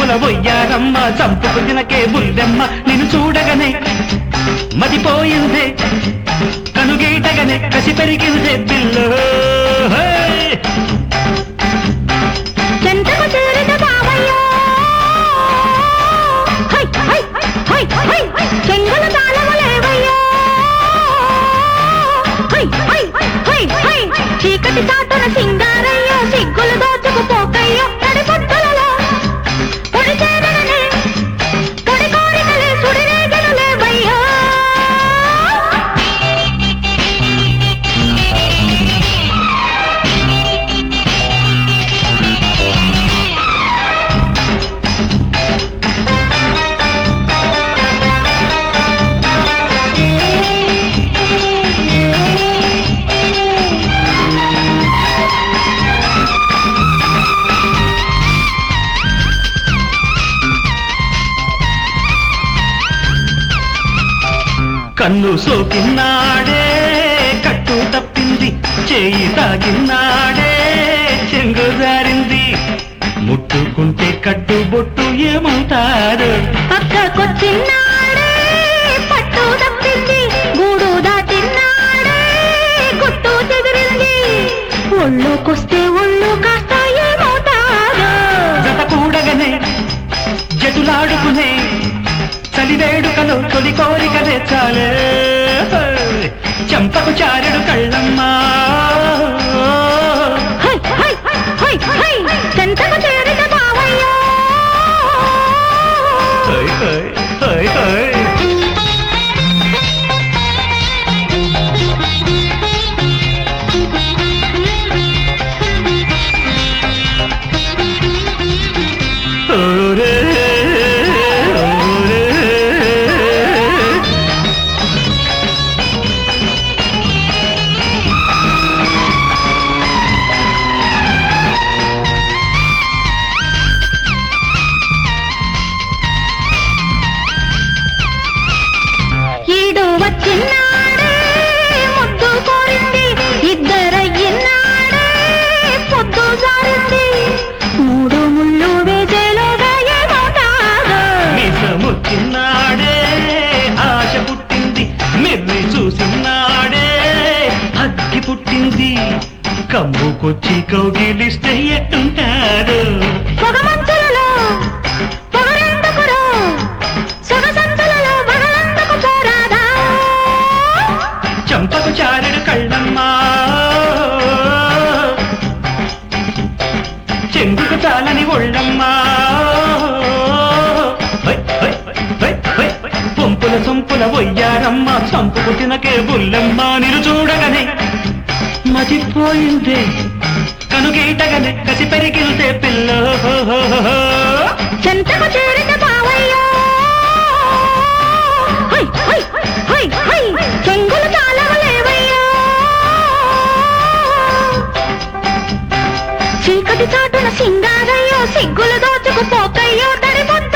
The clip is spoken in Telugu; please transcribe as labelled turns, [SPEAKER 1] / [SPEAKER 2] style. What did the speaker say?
[SPEAKER 1] సొంపుల వయ్యారమ్మ చంపుకు తినకే బుల్లెమ్మ నిన్ను చూడగనే మదిపోయిందే కనుగీటగనే కసి పెరిగిందే పిల్లో హే!
[SPEAKER 2] చెంతకు చేరిన బావయ్యో హై హై హై హై చెంగుల తాళము లేవయ్యో హై హై హై హై చీకటి చాటున సింగారయ్యో సిగ్గులు దోచుకు పోకయ్యో తడి పొట్టులలో పొడి చేరననే పొడి కోరికలే సుడిరేగలు లేవయ్యో
[SPEAKER 1] కన్ను సోకిన్నాడే కట్టు తప్పింది చేయి తాకిన్నాడే చెంగు జారింది ముట్టుకుంటే కట్టు బొట్టు ఏమవుతారు
[SPEAKER 2] పక్కకొచ్చినాడే పట్టు తప్పింది గూడు దాటినాడే గుట్టు చెదిరింది ఒళ్ళోకొస్తే ఒళ్ళు కాస్త ఏమవుతారు
[SPEAKER 1] జత కూడగనే జటులాడుకునే చలి వేడుకలో తొలి కోరికలే చాలే చంపకు చారుడు కళ్ళమ్మా
[SPEAKER 2] హై హై హై హై చెంతకు చేరిన బావయ్యో
[SPEAKER 1] హై, హై, హై, హై. ఓరే, ఓరే.
[SPEAKER 2] ఈడు వచ్చినాడే ముద్దు కోరింది ఇద్దరయ్యినాడే పొద్దు జారింది మూడు ముళ్ళు వేసేలోగా ఏమవుతారు
[SPEAKER 1] నిజముచ్చినాడే ఆశ పుట్టింది మెర్రి చూసినాడే అగ్గి పుట్టింది కమ్ముకొచ్చి కౌగిలిస్తే ఎట్టుంటారు
[SPEAKER 2] పొగమంచులలో పొగరెందుకురో సొగసంతులలో బగలందుకు పోరాదా
[SPEAKER 1] చంపకు చారుడు కళ్ళమ్మా చెంగుకు చాలని ఒళ్ళమ్మా హై, హై, హై, హై, హై. పొంపుల సొంపుల వయ్యారమ్మ చంపుకు తినకే బుల్లమ్మ నిరు చూడగనే మతిపోయిందే కనుగీటగనే కసి పెరిగితే పిల్ల
[SPEAKER 2] చెంతకు చేరిన బావయ్యో హై హై హై హై చెంగులు తాళవలేవయ్యో చీకటి చాటున సింగారయ్యో సిగ్గులు దోచుకు పోకయ్యో దరిపొద్దు